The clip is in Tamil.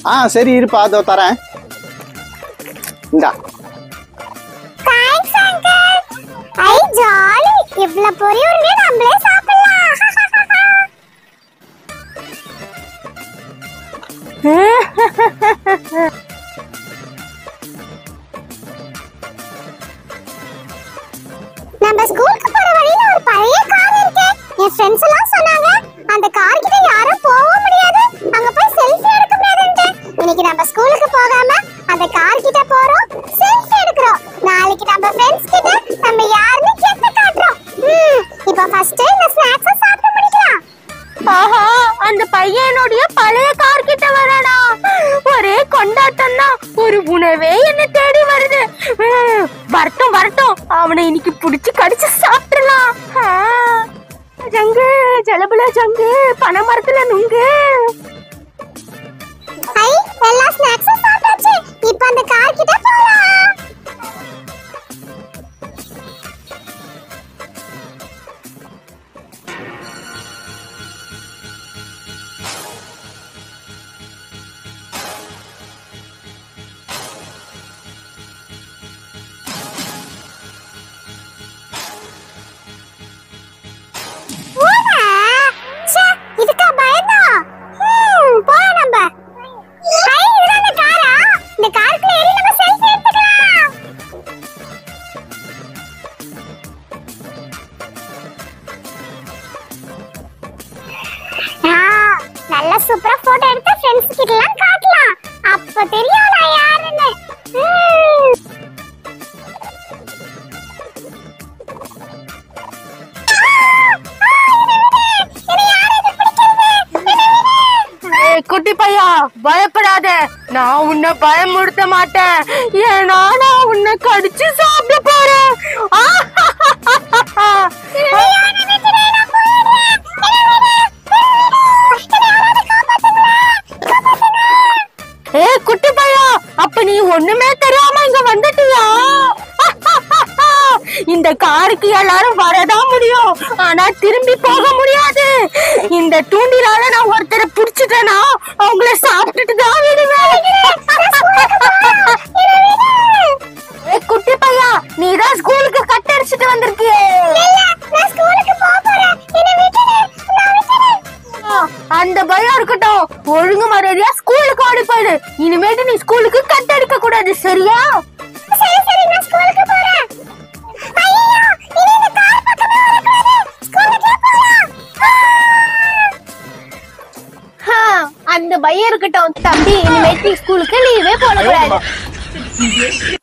ஆ சரி இருப்பா அதோ தரேன் இந்தா தேங்க்ஸ் அங்கிள் ஐ ஜாலி இவ்ளோ பொரி உருண்டை நம்மளே சாப்பிடலாம் நம்ம ஸ்கூலுக்கு போற வழியில ஒரு பழைய கார் இருக்கு என் ஃப்ரெண்ட்ஸ் எல்லாம் சொன்னாங்க அந்த கார் கிட்ட யாரும் போக முடியாது அங்க போய் செல்ஃபி எடுக்க முடியாதுன்ட்டு இன்னைக்கு நம்ம ஸ்கூலுக்கு போகாம அந்த கார் கிட்ட போறோம் செல்ஃபி எடுக்கிறோம் நாளைக்கு நம்ம ஃப்ரெண்ட்ஸ் கிட்ட நம்ம யாருன்னு கெத்து காட்டுறோம் ம், இப்போ ஃபர்ஸ்ட் இந்த ஸ்நாக்ஸ் சாப்பிட்டு முடிக்கலாம் ஆஹா அந்த பையனுடைய பழைய கார் கிட்ட வரடா ஒரே கொண்டாட்டம் தான் ஒரு உணவே என்ன தேடி வருது உம், வரட்டும் வரட்டும் அவனை இன்னைக்கு புடிச்சு கடிச்சு சாப்பிட்டுலாம் ஜங்கு ஜலபுல ஜங்கு பனை மரத்துல நுங்கு ஐ எல்லா ஸ்நாக்ஸும் சாப்பிட்டாச்சு இப்போ அந்த கார் கிட்ட போலாம் ஊரா? ச்சே, இதுக்கா பயந்தோம்? ஹம், போலாம் நம்ம. ஐ, இதுதான் அந்த காரா? இந்த காருக்குள்ள ஏறி நம்ம selfie எடுத்துக்கலாம். ஆ, நல்லா சூப்பரா போட்டோ எடுத்து ஃப்ரெண்ட்ஸ் கிட்ட எல்லாம் காட்டலாம் அப்ப தெரியும் நான் யாருன்னு ம். ஏய், குட்டி பையா பயப்படாத நான் உன்னை பயமுறுத்த மாட்டேன் ஏன்னா நான் உன்னை கடிச்சு சாப்பிட போறேன் ஏ குட்டி பையா அப்ப நீ ஒண்ணுமே தெரியாம இங்க வந்துட்டியா இந்த காருக்கு எல்லாரும் வரதான் முடியும் ஆனா திரும்பி போக முடியாது இந்த தூண்டிலால நான் ஒருத்தரை புடிச்சிட்டேனா அவங்கள சாப்பிட்டுட்டு தான் விடுவேன் ஏ குட்டி பையா நீ தான் ஸ்கூலுக்கு கட் அடிச்சிட்டு வந்திருக்கியே நான் ஸ்கூலுக்கு போக போறேன் என்னை விட்டுடு நான் விட்டுடு அந்த பயம் இருக்கட்டும் ஒழுங்கு மரியாதையா ஸ்கூலுக்கு ஓடி போயிடு இனிமேட்டு நீ ஸ்கூலுக்கு கட் அடிக்க கூடாது சரியா சரி சரி நான் ஸ்கூலுக்கு போறேன் ஐயோ இனி இந்த கார் பக்கமே வரக்கூடாது ஸ்கூலுக்கே போலாம் ஹா, அந்த பயம் இருக்கட்டும் தம்பி இனிமேட்டு நீ ஸ்கூலுக்கு லீவே போடக்கூடாது